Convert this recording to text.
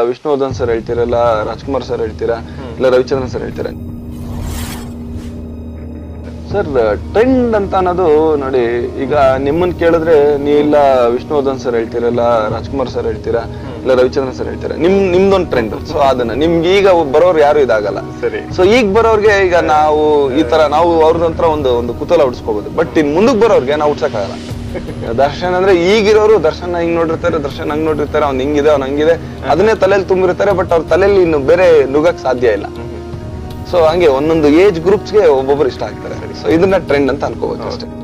Vishnuvardhan sir ಹೇಳ್ತೀರಾ ಇಲ್ಲ Rajkumar sir ಹೇಳ್ತೀರಾ ಇಲ್ಲ ರವಿಚಂದ್ರನ್ ಸರ್ ಹೇಳ್ತೀರಾ ಸರ್ ಟ್ರೆಂಡ್ ಅಂತ ಅನ್ನೋದು ನೋಡಿ ಈಗ ನಿಮ್ಮನ್ನ ಕೇಳಿದ್ರೆ ನೀ ಇಲ್ಲ ವಿಷ್ಣುವರ್ಧನ್ ಸರ್ ಹೇಳ್ತೀರಲ್ಲ ರಾಜ್ಕುಮಾರ್ ಸರ್ ಹೇಳ್ತೀರಾ ಇಲ್ಲ ರವಿಚಂದ್ರನ್ ಸರ್ ಹೇಳ್ತೀರಾ ನಿಮ್ ನಿಮ್ದೊಂದು ಟ್ರೆಂಡ್ ಸೊ ಅದನ್ನ ನಿಮ್ಗೆ ಈಗ ಬರೋರು ಯಾರು ಇದಾಗಲ್ಲ ಸರಿ ಸೊ ಈಗ ಬರೋರ್ಗೆ ಈಗ ನಾವು ಈ ತರ ನಾವು ಅವ್ರದಂತ್ರ ಒಂದು ಒಂದು ಕುತೂಹಲ ಉಡ್ಸ್ಕೋಬಹುದು ಬಟ್ ಇನ್ ಮುಂದಕ್ಕೆ ಬರೋರ್ಗೆ ನಾವು ಉಡ್ಸಕ್ಕಾಗಲ್ಲ ದರ್ಶನ್ ಅಂದ್ರೆ ಈಗಿರೋರು ದರ್ಶನ್ ಹಿಂಗ್ ನೋಡಿರ್ತಾರೆ ದರ್ಶನ್ ಹಂಗ್ ನೋಡಿರ್ತಾರೆ ಅವ್ನ್ ಹಿಂಗಿದೆ ಅವ್ನ್ ಹಂಗಿದೆ ಅದನ್ನೇ ತಲೆಯಲ್ಲಿ ತುಂಬಿರ್ತಾರೆ ಬಟ್ ಅವ್ರ ತಲೆಯಲ್ಲಿ ಇನ್ನು ಬೇರೆ ನುಗ್ಗಕ್ ಸಾಧ್ಯ ಇಲ್ಲ ಸೊ ಹಂಗೆ ಒಂದೊಂದು ಏಜ್ ಗ್ರೂಪ್ಸ್ಗೆ ಒಬ್ಬೊಬ್ರು ಇಷ್ಟ ಆಗ್ತಾರೆ ಸೊ ಇದನ್ನ ಟ್ರೆಂಡ್ ಅಂತ ಅನ್ಕೋಬೇಕು ಅಷ್ಟೇ